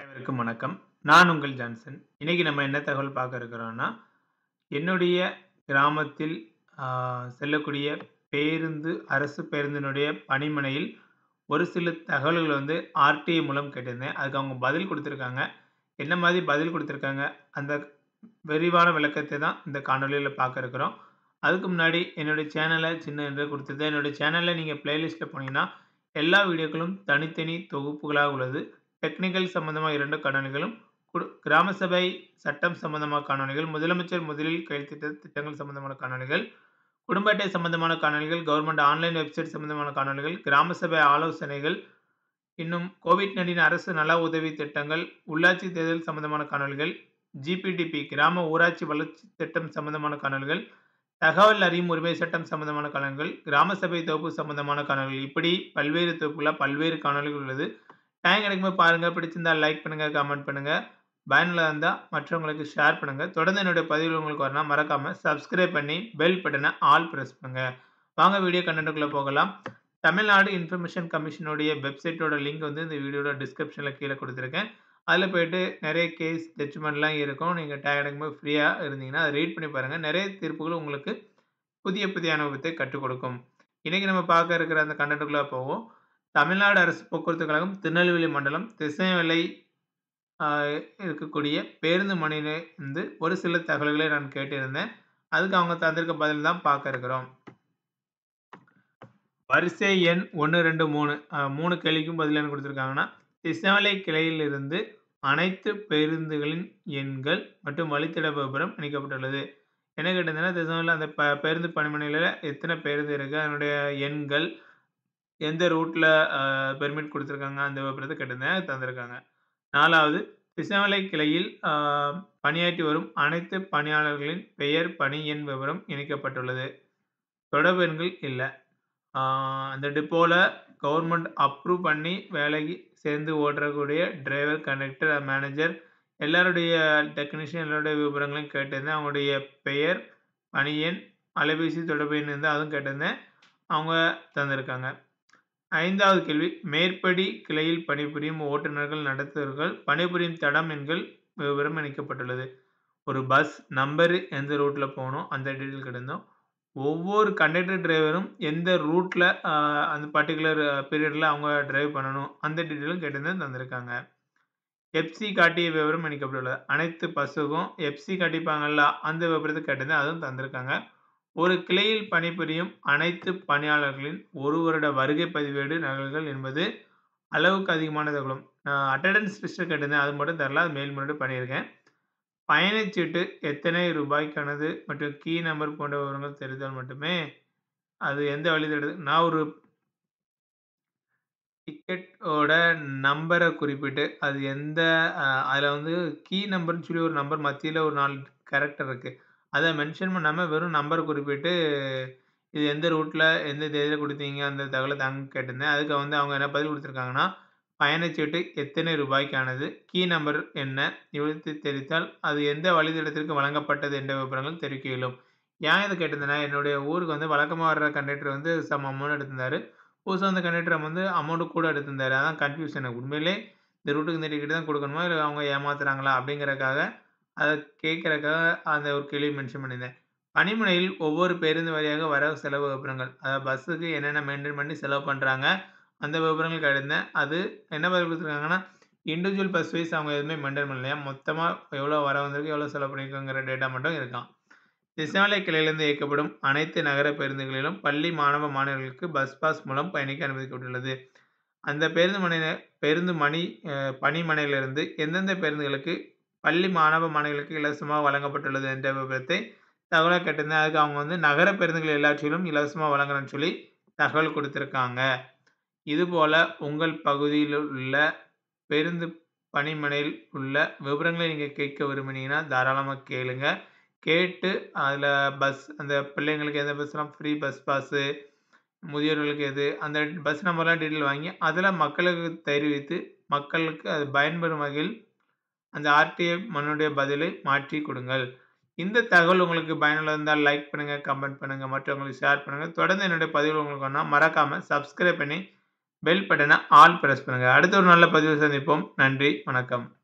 அனைவருக்கும் வணக்கம். நான் உங்கள் ஜான்சன். இன்னைக்கு நம்ம என்ன தகவல் பார்க்க இருக்கிறோம்னா, என்னுடைய கிராமத்தில் ஆ செல்லக்கூடிய பேருந்து, அரசு பேருந்தினுடைய பணிமனையில் ஒரு சில தகவல்கள் வந்து ஆர்டிஐ மூலம் கேட்டிருந்தேன். அதுக்கு அவங்க பதில் குடுத்திருக்காங்க. என்ன மாதிரி பதில் குடுத்திருக்காங்க, அந்த விரிவான விளக்கத்தை தான் இந்த காணொளியில பார்க்க இருக்கிறோம். அதுக்கு முன்னாடி என்னுடைய சேனல சின்ன இன்ட்ரோ குடுத்துருந்தேன். என்னுடைய சேனல்ல நீங்க பிளேலிஸ்ட்ல போனீங்கன்னா, எல்லா வீடியோக்களும் தனித்தனி தொகுப்புகளாக உள்ளது. டெக்னிக்கல் சம்பந்தமா 2 காணொளிகளும், குடு கிராம சபை சட்டம் சம்பந்தமான காணொளிகள், முதலமைச்சர் முதலில் கையெழுத்திட்ட திட்டங்கள் சம்பந்தமான காணொளிகள், குடும்ப அட்டை சம்பந்தமான காணொளிகள், கவர்ன்மெண்ட் ஆன்லைன் வெப்சைட் சம்பந்தமான காணொளிகள், கிராம சபை ஆலோசனைகள், இன்னும் கோவிட்-19 அரசு நல உதவி திட்டங்கள், உள்ளாட்சி தேர்தல் சம்பந்தமான காணொளிகள், ஜிபிடிபி கிராம ஊராட்சி வளர்ச்சி திட்டம் சம்பந்தமான காணொளிகள், தகவல் அறியும் உரிமை சட்டம் சம்பந்தமான காணொளிகள், கிராம சபை தொகுப்பு சம்பந்தமான காணொளிகள் இப்படி பல்வேறு தொகுப்புல பல்வேறு காணொளிகள் உள்ளது. டைம் கிடைக்கும்போது பாருங்க. பிடிச்சிருந்தா லைக் பண்ணுங்க, கமெண்ட் பண்ணுங்க. பயனுள்ளதா இருந்தா மற்றவங்களுக்கு ஷேர் பண்ணுங்க. தொடர்ந்து என்னுடைய பதிவுகள் உங்களுக்கு வரணும்னா மறக்காம சப்ஸ்கிரைப் பண்ணி பெல் பட்டன ஆல் பிரஸ் பண்ணுங்க. வாங்க வீடியோ கன்டென்ட்க்குள்ள போகலாம். தமிழ்நாடு இன்ஃபர்மேஷன் கமிஷனுடைய வெப்சைட்டோட லிங்க் வந்து இந்த வீடியோட டிஸ்கிரிப்ஷன்ல கீழ குடுத்திருக்கேன். அதுல போயிட்டு நெறைய கேஸ் ஜட்ஜ்மென்ட்லாம் இருக்கும். நீங்க டைம் கிடைக்கும்போது ஃப்ரீயா இருந்தீங்கன்னா, அத ரீட் பண்ணி பாருங்க. நெறைய தீர்ப்புகள் உங்களுக்கு புதிய புதிய அனுபவத்தை கற்றுக் கொடுக்கும். இன்னைக்கு நம்ம பார்க்க இருக்கிற அந்த கன்டென்ட்க்குள்ள போவோம். தமிழ்நாடு அரசு போக்குவரத்து கழகம் திருநெல்வேலி மண்டலம் திசைவேலை ஆ இருக்கக்கூடிய பேருந்து மனையில இருந்து ஒரு சில தகவல்களை நான் கேட்டிருந்தேன். அதுக்கு அவங்க தந்திருக்க பதில் தான் பார்க்க இருக்கிறோம். வரிசை எண் 1, 2, 3 அ 3 கேள்விக்கும் பதில் என்ன குடுத்திருக்காங்கன்னா, திசைவேலை கிளையிலிருந்து அனைத்து பேருந்துகளின் எண்கள் மற்றும் வழித்தட விபரம் இணைக்கப்பட்டுள்ளது. என்ன கேட்டிருந்தேன்னா, திசைவேல அந்த ப பேருந்து பணிமனையில எத்தன பேருந்து இருக்கு, அதனுடைய எண்கள், எந்த ரூட்ல அ பெர்மிட் குடுத்திருக்காங்க, அந்த விபரத்த கேட்டிருந்தேன். அது தந்திருக்காங்க. 4வது திசைவேலை கிளையில் ஆ பணியாற்றி வரும் அனைத்து பணியாளர்களின் பெயர், பணி எண் விவரம் இணைக்கப்பட்டுள்ளது. தொடர்பு எண்கள் இல்ல. ஆ அந்த டிப்போல கவர்ன்மெண்ட் அப்ரூவ் பண்ணி வேலைக்கு சேர்ந்து ஓட்டுறக்கூடிய டிரைவர், கண்டக்டர், மேனேஜர் எல்லாருடைய டெக்னீஷியன் எல்லாருடைய விவரங்களையும் கேட்டிருந்தேன். அவங்களுடைய பெயர், பணி எண், அலைபேசி தொடர்பு எண் இருந்தா அதுவும் கேட்டிருந்தேன். அவங்க தந்திருக்காங்க. 5வது கேள்வி மேற்படி கிளையில் பணிபுரியும் ஓட்டுநர்கள், நடத்துனர்கள் பணிபுரியும் தடம் எண்கள் விவரம் இணைக்கப்பட்டுள்ளது. ஒரு பஸ் நம்பர் எந்த ரூட்ல போணும், அந்த டீட்டெயில் கேட்டிருந்தோம். ஒவ்வொரு கண்டக்டர், டிரைவரும் எந்த ரூட்ல ஆ அந்த பர்ட்டிகுலர் பீரியட்ல அவங்க டிரைவ் பண்ணணும், அந்த டீட்டெயிலும் கேட்டிருந்தேன் தந்திருக்காங்க. எஃப்சி காட்டிய விவரம் இணைக்கப்பட்டுள்ளது. அனைத்து பஸ்ஸுக்கும் எஃப்சி காட்டியிருப்பாங்கல்ல, அந்த விபரத்த கேட்டிருந்தேன். அதுவும் தந்திருக்காங்க. ஒரு கிளையில் பணிபுரியும் அனைத்து பணியாளர்களின் 1 வருட வருகை பதிவேடு நகல்கள் என்பது அளவுக்கு அதிகமான தகவலும். நான் அட்டெண்டன்ஸ் லிஸ்ட் கேட்டிருந்தேன். அது மட்டும் தரல. அது மேல்முறையீடு பண்ணியிருக்கேன். பயணச்சீட்டு எத்தனை ரூபாய்க்கானது மற்றும் கீ நம்பர் போன்ற விவரங்கள் தெரிந்தால் மட்டுமே, அது எந்த வழித்தடத்து நான் ஒரு டிக்கெட்டோட நம்பர குறிப்பிட்டு, அது எந்த அ அதுல வந்து கீ நம்பர்ன்னு சொல்லி ஒரு நம்பர் மத்தியில ஒரு 4 கேரக்டர் இருக்கு. அத மென்ஷன் பண்ணாம வெறும் நம்பர குறிப்பிட்டு, இது எந்த ரூட்ல, எந்த தேதியில குடுத்தீங்க, அந்த தகவல தாங்கன்னு கேட்டிருந்தேன். அதுக்கு வந்து அவங்க என்ன பதில் குடுத்திருக்காங்கன்னா, பயணச்சீட்டு எத்தனை ரூபாய்க்கானது, கீ நம்பர் என்ன, இவற்றை தெரிவித்தால் அது எந்த வழித்தடத்திற்கு வழங்கப்பட்டது என்ற விவரங்கள் தெரிவிக்க இயலும். ஏன் இத கேட்டிருந்தேன்னா, என்னுடைய ஊருக்கு வந்து வழக்கமா வர்ற கண்டக்டர் வந்து சம் அமௌண்ட் எடுத்திருந்தாரு. புதுசா வந்த கண்டக்டர் வந்து அமௌண்ட் கூட எடுத்திருந்தாரு. அதான் கன்ஃப்யூஷன் எனக்கு. உண்மையிலே இந்த ரூட்டுக்கு இந்த டிக்கெட் தான் குடுக்கணுமா, இல்ல அவங்க ஏமாத்துறாங்களா அப்படிங்கிறதுக்காக, அத கேட்கறதுக்காக அந்த ஒரு கேள்வி மென்ஷன் பண்ணியிருந்தேன். பணிமனையில் ஒவ்வொரு பேருந்து வழியாக வரவு செலவு விபரங்கள், அதாவது பஸ்ஸுக்கு என்னென்ன மெயின்டெயின் பண்ணி செலவு பண்றாங்க, அந்த விவரங்கள் கேட்டிருந்தேன். அது என்ன பதில் குடுத்திருக்காங்கன்னா, இண்டிவிஜுவல் பஸ் வைஸ் அவங்க எதுவுமே மெயின்டெயின் பண்ணலையாம். மொத்தமா எவ்வளோ வரவு வந்திருக்கு, எவ்வளோ செலவு பண்ணியிருக்கோங்கிற டேட்டா மட்டும் இருக்காம். திசைவேலை கிளையிலிருந்து இயக்கப்படும் அனைத்து நகர பேருந்துகளிலும் பள்ளி மாணவ, மாணவியர்களுக்கு பஸ் பாஸ் மூலம் பயணிக்க அனுமதிக்கப்பட்டுள்ளது. அந்த பேருந்து மனையில பேருந்து மணி அ பணிமனையிலிருந்து எந்தெந்த பேருந்துகளுக்கு பள்ளி மாணவ, மாணவிகளுக்கு இலவசமாக வழங்கப்பட்டுள்ளது என்ற விவரத்தை தகவலா கேட்டிருந்தேன். அதுக்கு அவங்க வந்து நகர பேருந்துகள் எல்லாவற்றிலும் இலவசமா வழங்குறேன்னு சொல்லி தகவல் குடுத்திருக்காங்க. இதுபோல உங்கள் பகுதியில் உள்ள பேருந்து பணிமனையில் உள்ள விவரங்களை நீங்க கேட்க விரும்பினீங்கன்னா, தாராளமா கேளுங்க. கேட்டு அதுல பஸ் அந்த பிள்ளைங்களுக்கு எந்த பஸ்லாம் ஃப்ரீ பஸ் பாஸு, முதியோர்களுக்கு எது, அந்த பஸ் நம்பர்லாம் டீட்டெயில் வாங்கி, அதுல மக்களுக்கு தெரிவித்து, மக்களுக்கு அது பயன்பெறும் வகையில் அந்த ஆர்டிஐ மனுவுடைய பதிலை மாற்றி கொடுங்கள். இந்த தகவல் உங்களுக்கு பயனுள்ளதா இருந்தால் லைக் பண்ணுங்க, கமெண்ட் பண்ணுங்க, மற்றவங்களுக்கு ஷேர் பண்ணுங்க. தொடர்ந்து என்னுடைய பதிவுகள் உங்களுக்கு வேணும்னா மறக்காம சப்ஸ்கிரைப் பண்ணி பெல் பட்டன ஆல் பிரஸ் பண்ணுங்க. அடுத்த ஒரு நல்ல பதிவில் சந்திப்போம். நன்றி, வணக்கம்.